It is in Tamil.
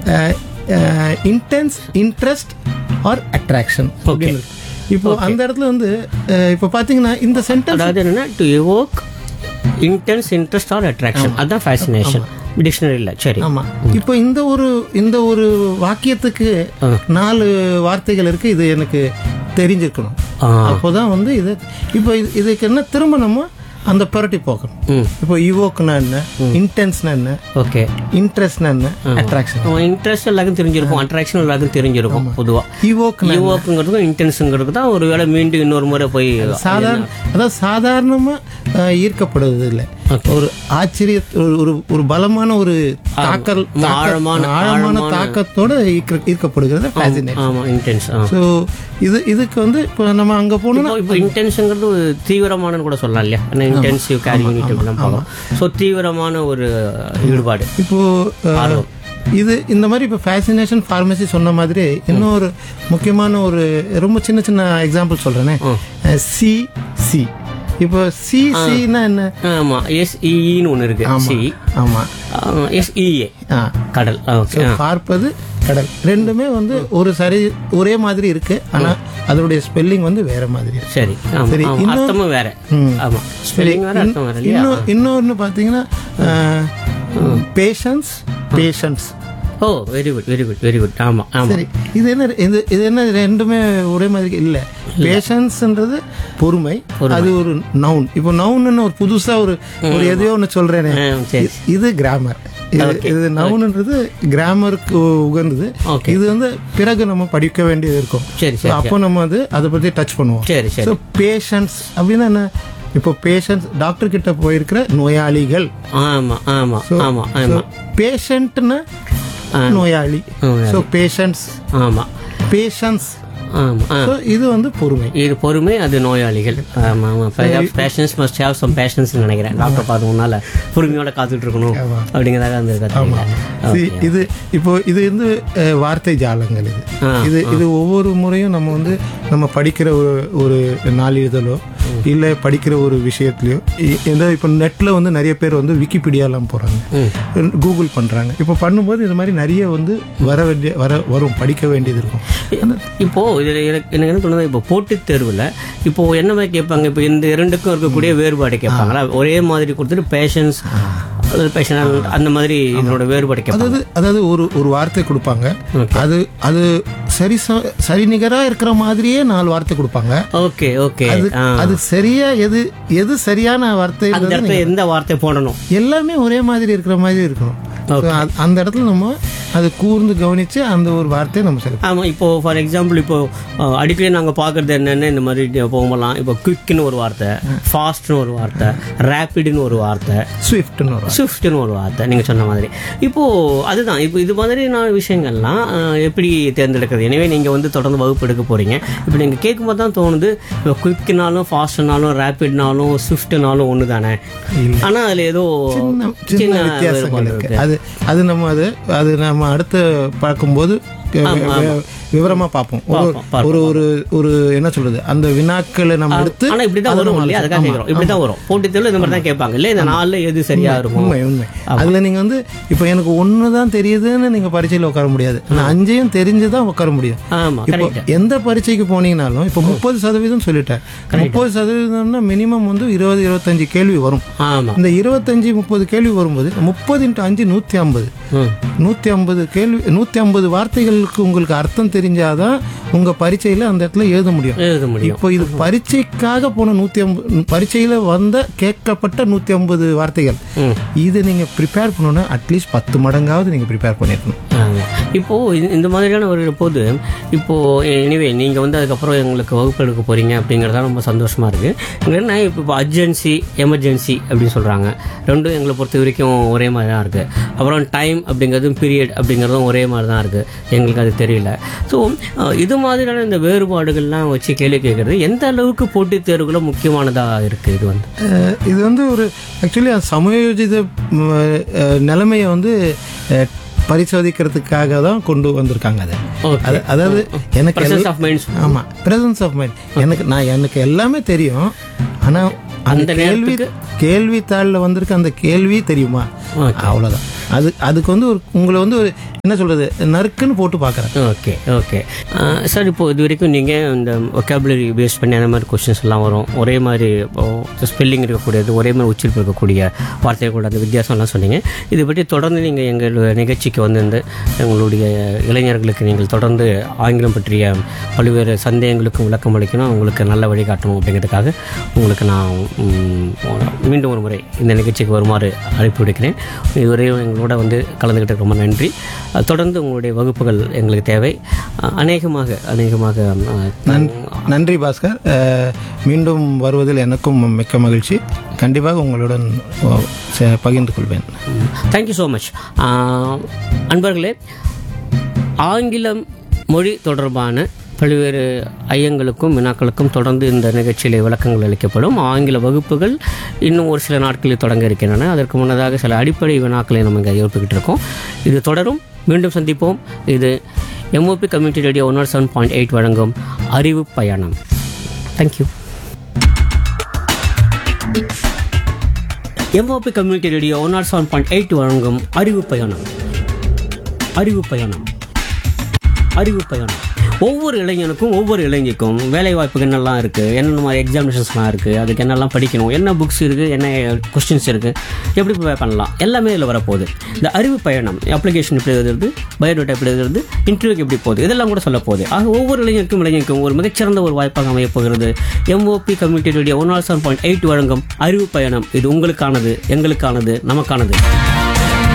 இன்டென்ஸ் இன்ட்ரெஸ்ட் ஆர் அட்ராக்ஷன் அப்படின்னு இருக்கு. இப்போ அந்த இடத்துல வந்து அஹ், இப்போ பாத்தீங்கன்னா இந்த சென்டென்ஸ் அதாவது என்னன்னா to evoke intense interest or attraction அதுதான் ஃபேசினேஷன் டிக்ஷனரியில் சரி ஆமா இப்போ இந்த ஒரு இந்த ஒரு வாக்கியத்துக்கு நாலு வார்த்தைகள் இருக்கு இது எனக்கு தெரிஞ்சிருக்கணும் ஆ. அப்போதான் வந்து இது இப்போ இது- இதுக்கு என்ன திரும்ப நம்ம அந்த புரட்டி போக்கணும் ம் இப்போ யுவோக்னா என்ன இன்டென்ஸ்னா என்ன ஓகே இன்ட்ரெஸ்ட்னா என்ன அட்ராக்ஷன் இன்ட்ரெஸ்ட் எல்லாருக்கும் தெரிஞ்சிருக்கும் அட்ராக்ஷன் எல்லாருக்கும் தெரிஞ்சிருக்கும் பொதுவாக யுவோக் ஈவோக்குங்கிறதுக்கும் இன்டென்ஸுங்கிறது தான் ஒரு வேளை மீண்டும் இன்னொரு முறை போய் சாதாரண அதாவது சாதாரணமா அஹ், ஈர்க்கப்படுவது இல்லை ஒரு ஆச்சரிய ஒரு- ஒரு ஒரு பலமான ஒரு தாக்கல் தாக்க- ஆழமான- ஆழமான தாக்கத்தோட ஈர்க்க- ஈர்க்கப்படுகிறது fascination. ஆமாம் இன்டென்ஸ் ஆ ஸோ இது இதுக்கு வந்து இப்போ நம்ம அங்க போனோம்னா இப்போ இன்டென்ஸுங்கிறது ஒரு தீவிரமானன்னு கூட சொல்லலாம் இல்லையா ஏன்னா இன்டென்சிவ் கேரி யூனிட் அப்படிலாம் பார்க்கலாம் ஸோ தீவிரமான ஒரு ஈடுபாடு இப்போ அஹ், இது இந்த மாதிரி இப்போ ஃபேசினேஷன் ஃபார்மசி சொன்ன மாதிரி இன்னொரு முக்கியமான ஒரு ரொம்ப சின்ன சின்ன எக்ஸாம்பிள் சொல்றேனே சி சி இப்போ சி சின்னா என்ன ஆமாம் எஸ்இன்னு ஒன்று இருக்கு சி ஆமா எஸ்இஏ ஆ கடல் ஓகே பார்ப்பது கடல் ரெண்டுமே வந்து ஒரு சரி ஒரே மாதிரி இருக்கு ஆனா அதனுடைய ஸ்பெல்லிங் வந்து வேற மாதிரி இருக்கு சரி ஆமா, சரி, ஆமா. இன்னொரு- அர்த்தமும் வேற ம். ஆமா ஸ்பெல்லிங் வேற அர்த்தம் வேற இல்லையா இன்னும் இன்னொன்னு பாத்தீங்கன்னா patience patience oh very good very good very good ஆமா ஆமா சரி இது என்ன இது இது என்ன ரெண்டுமே ஒரே மாதிரி இல்ல பேஷன்ஸ்ன்றது பொறுமை அது ஒரு நவுன் இப்போ நவுன்னு ஒரு புதுசா ஒரு ஒரு எதையோ ஒன்று சொல்றேனே ஆ, சரி இது கிராமர் இது இது நவுன்ன்றது கிராமருக்கு உகந்தது Okay. இது வந்து பிறகு நம்ம படிக்க வேண்டியது இருக்கும் சரி So, அப்போ நம்ம வந்து அதை பத்தி டச் பண்ணுவோம் சரி சரி ஸோ பேஷன்ஸ் அப்படின்னா என்ன இப்போ பேஷன்ஸ் டாக்டர் கிட்ட போயிருக்கிற நோயாளிகள் ஆமா ஆமா ஆமா ஆமா பேஷண்ட்னா நோயாளி நோயாளி. ஸோ பேஷன்ஸ் ஆமா பேஷன்ஸ் ஆமா ஆ. ஸோ இது வந்து பொறுமை இது பொறுமை அது நோயாளிகள் ஆமா ஆமா patience must have some patience நினைக்கிறேன் டாக்டர் பார்த்து முன்னால பொறுமையோட காத்துட்டு இருக்கணும் அப்படிங்கிறதாக அந்த கற்றுக்கல See, இது இப்போ இது வந்து அஹ், வார்த்தை ஜாலங்கள் இது இது இது ஒவ்வொரு முறையும் நம்ம வந்து நம்ம படிக்கிற ஒரு ஒரு நாளிதழோ இல்ல படிக்கிற ஒரு விஷயத்துலயோ இ- ஏதோ இப்போ நெட்ல வந்து நிறைய பேர் வந்து விக்கிபீடியாலாம் போறாங்க கூகுள் பண்றாங்க இப்போ பண்ணும்போது இது மாதிரி நிறைய வந்து வர வேண்டிய வர வரும் படிக்க வேண்டியது இருக்கும் இப்போ இதுல எனக்கு எனக்கு என்ன தோணுது இப்போ போட்டித் தேர்வுல இப்போ என்ன மாதிரி கேட்பாங்க இப்போ இந்த இரண்டுக்கும் இருக்கக்கூடிய வேறுபாடு கேட்பாங்களா ஒரே மாதிரி கொடுத்துட்டு பேஷன்ஸ் பேஷன் அந்த மாதிரி இதனோட வேறுபாடு கேட்பாங்க அதாவது அதாவது ஒரு ஒரு வார்த்தை கொடுப்பாங்க அது அது சரி ச- சரிநிகரா இருக்கிற மாதிரியே நாலு வார்த்தை கொடுப்பாங்க ஓகே ஓகே அது அது சரியா எது எது சரியான வார்த்தை அந்த இடத்துல எந்த வார்த்தை போடணும் எல்லாமே ஒரே மாதிரி இருக்கிற மாதிரி இருக்கணும் So, அது- அந்த இடத்துல நம்ம அது கூர்ந்து கவனிச்சு அந்த ஒரு வார்த்தையை நம்ம சரி ஆமா இப்போ ஃபார் எக்ஸாம்பிள் இப்போ அஹ், அடிக்கடி நாங்க பாக்குறது என்னன்னு இந்த மாதிரி போகலாம் இப்போ குவிக்னு ஒரு வார்த்தை ஃபாஸ்ட்னு ஒரு வார்த்தை ரேப்பிட்னு ஒரு வார்த்தை ஸ்விஃப்ட்னு வரும் ஸ்விஃப்ட்னு ஒரு வார்த்தை நீங்க சொன்ன மாதிரி இப்போ அதுதான் இப்போ இது மாதிரியான விஷயங்கள்லாம் அஹ், எப்படி தேர்ந்தெடுக்கிறது எனவே நீங்க வந்து தொடர்ந்து வகுப்பு எடுக்க போறீங்க இப்போ நீங்க கேட்கும்போது தான் தோணுது இப்போ குவிக்னாலும் ஃபாஸ்ட்னாலும் ரேப்பிட்னாலும் ஸ்விஃப்ட்னாலும் ஒன்று தானே ஆனா அதுல ஏதோ சின்ன சின்ன வித்தியாசங்கள் இருக்கு அது அது நம்ம அது அது நம்ம அடுத்து பார்க்கும்போது வி- வி- விவரமா பார்ப்போம் ஒரு பார்ப்போம், ஒரு ஒரு ஒரு என்ன சொல்றது அந்த வினாக்களை நம்ம எடுத்து ஆனா இப்படிதான் வரும் இல்லையா அதுக்காக கேட்குறோம் இப்படிதான் வரும் போட்டித் தேர்வுல இந்த மாதிரி தான் கேட்பாங்க இல்ல இந்த நாள்ல எது சரியா இருக்கும் உண்மை உண்மை அதுல நீங்க வந்து இப்போ எனக்கு ஒன்று தான் தெரியுதுன்னு நீங்க பரீட்சையில் உட்கார முடியாது நான் அஞ்சையும் தெரிஞ்சு தான் உட்கார முடியும் ஆமா இப்போ கரெக்ட் எந்த பரீட்சைக்கு போனீங்கனாலும் இப்போ முப்பது சதவீதம் சொல்லிட்டேன் முப்பது சதவீதம்னா மினிமம் வந்து இருபது இருபத்தஞ்சு கேள்வி வரும் ஆமா இந்த இருபத்தஞ்சு முப்பது கேள்வி வரும்போது முப்பது இன்ட்டு அஞ்சு நூற்றி ஐம்பது ம். நூற்றி ஐம்பது கேள்வி நூற்றி ஐம்பது வார்த்தைகளுக்கு உங்களுக்கு அர்த்தம் தெரிஞ்சாதான் உங்க பரீட்சையில அந்த இடத்துல எழுத முடியும் எழுத முடியும் இப்போ இது பரீட்சைக்காக போன நூற்றி ஐம்பது பரீட்சையில வந்த கேட்கப்பட்ட நூற்றி ஐம்பது வார்த்தைகள் ம். இது நீங்க ப்ரிப்பேர் பண்ணணும்னா அட்லீஸ்ட் பத்து மடங்காவது நீங்க ப்ரிப்பேர் பண்ணிருக்கணும் ஆமா. இப்போ இந்த- இந்த மாதிரியான ஒரு போது இப்போ எனிவே நீங்க வந்து அதுக்கப்புறம் எங்களுக்கு வகுப்பு எடுக்க போறீங்க அப்படிங்கறதா ரொம்ப சந்தோஷமா இருக்கு இங்க என்ன இப்போ அர்ஜென்சி எமர்ஜென்சி அப்படின்னு சொல்றாங்க ரெண்டும் எங்களை பொறுத்த வரைக்கும் ஒரே மாதிரி தான் இருக்கு அப்புறம் டைம் அப்படிங்கிறதும் பீரியட் அப்படிங்கிறதும் ஒரே மாதிரி தான் இருக்கு எங்களுக்கு அது தெரியல ஸோ இது மாதிரியான இந்த வேறுபாடுகள்லாம் வச்சு கேள்வி கேட்கறது எந்த அளவுக்கு போட்டித் தேர்வுகளும் முக்கியமானதா இருக்கு இது வந்து அஹ் இது வந்து ஒரு ஆக்சுவலி சமயோஜித ம், அஹ், நிலைமையை வந்து அஹ், பரிசோதிக்கிறதுக்காக தான் கொண்டு வந்திருக்காங்க அதை Okay. அது- அதாவது எனக்கு Presence எல்லா- of minds. ஆமா பிரசன்ஸ் ஆஃப் மைண்ட் எனக்கு நான் எனக்கு எல்லாமே தெரியும் ஆனா அந்த அந்த கேள்வி கேள்வித்தாளில் வந்திருக்க அந்த கேள்வி தெரியுமா Okay. அவ்வளவுதான் அது அதுக்கு வந்து ஒரு உங்களை வந்து ஒரு என்ன சொல்றது நறுக்குன்னு போட்டு பார்க்குறேன் ஓகே ஓகே சார் இப்போ இது வரைக்கும் நீங்கள் இந்த ஒக்காபுலரி பேஸ் பண்ணி அந்த மாதிரி கொஸ்டின்ஸ் எல்லாம் வரும் ஒரே மாதிரி ஸ்பெல்லிங் இருக்கக்கூடியது ஒரே மாதிரி உச்சரிப்பு இருக்கக்கூடிய வார்த்தைகள் கூட அந்த வித்தியாசம்லாம் சொன்னீங்க இதை பற்றி தொடர்ந்து நீங்கள் எங்கள் நிகழ்ச்சிக்கு வந்து எங்களுடைய இளைஞர்களுக்கு நீங்கள் தொடர்ந்து ஆங்கிலம் பற்றிய பல்வேறு சந்தேகங்களுக்கும் விளக்கம் அளிக்கணும் உங்களுக்கு நல்ல வழிகாட்டணும் அப்படிங்கிறதுக்காக உங்களுக்கு நான் ம், மீண்டும் ஒரு முறை இந்த நிகழ்ச்சிக்கு வருமாறு அழைப்பு விடுக்கிறேன் இதுவரையும் எங்களோட வந்து கலந்துக்கிட்டு ரொம்ப நன்றி அஹ், தொடர்ந்து உங்களுடைய வகுப்புகள் எங்களுக்கு தேவை அஹ், அநேகமாக அநேகமாக நன்- நன்றி பாஸ்கர் அஹ், மீண்டும் வருவதில் எனக்கும் மிக்க மகிழ்ச்சி கண்டிப்பாக உங்களுடன் அஹ், ச- பகிர்ந்து கொள்வேன் தேங்க்யூ ஸோ மச் அன்பர்களே ஆங்கிலம் மொழி தொடர்பான பல்வேறு ஐயங்களுக்கும் வினாக்களுக்கும் தொடர்ந்து இந்த நிகழ்ச்சியிலே விளக்கங்கள் அளிக்கப்படும் ஆங்கில வகுப்புகள் இன்னும் ஒரு சில நாட்களில் தொடங்க இருக்கின்றன அதற்கு முன்னதாக சில அடிப்படை வினாக்களை நம்ம இங்கே எழுப்பிக்கிட்டு இருக்கோம் இது தொடரும் மீண்டும் சந்திப்போம் இது MOP community radio one seven point eight வழங்கும் அறிவு பயணம் thank you MOP community radio one nought seven point eight வழங்கும் அறிவு பயணம் அறிவு பயணம் அறிவு பயணம் ஒவ்வொரு இளைஞனுக்கும் ஒவ்வொரு இளைஞருக்கும் வேலை வாய்ப்புக்கு என்னெல்லாம் இருக்குது என்னென்ன மாதிரி எக்ஸாமினேஷன்ஸ்லாம் இருக்குது அதுக்கு என்னெல்லாம் படிக்கணும் என்ன புக்ஸ் இருக்குது என்ன கொஸ்டின்ஸ் இருக்குது எப்படி ப்ரிப்பேர் பண்ணலாம் எல்லாமே இதில் வரப்போகுது இந்த அறிவு பயணம் அப்ளிகேஷன் எப்படி எழுதுறது பயோடேட்டா எப்படி எழுதுறது இன்டர்வியூக்கு எப்படி போகுது இதெல்லாம் கூட சொல்ல போகுது ஆக ஒவ்வொரு இளைஞருக்கும் இளைஞருக்கும் ஒரு மிகச்சிறந்த ஒரு வாய்ப்பாக அமையப் போகிறது MOP community radio one all seven point eight வழங்கும் அறிவு பயணம் இது உங்களுக்கானது எங்களுக்கானது நமக்கானது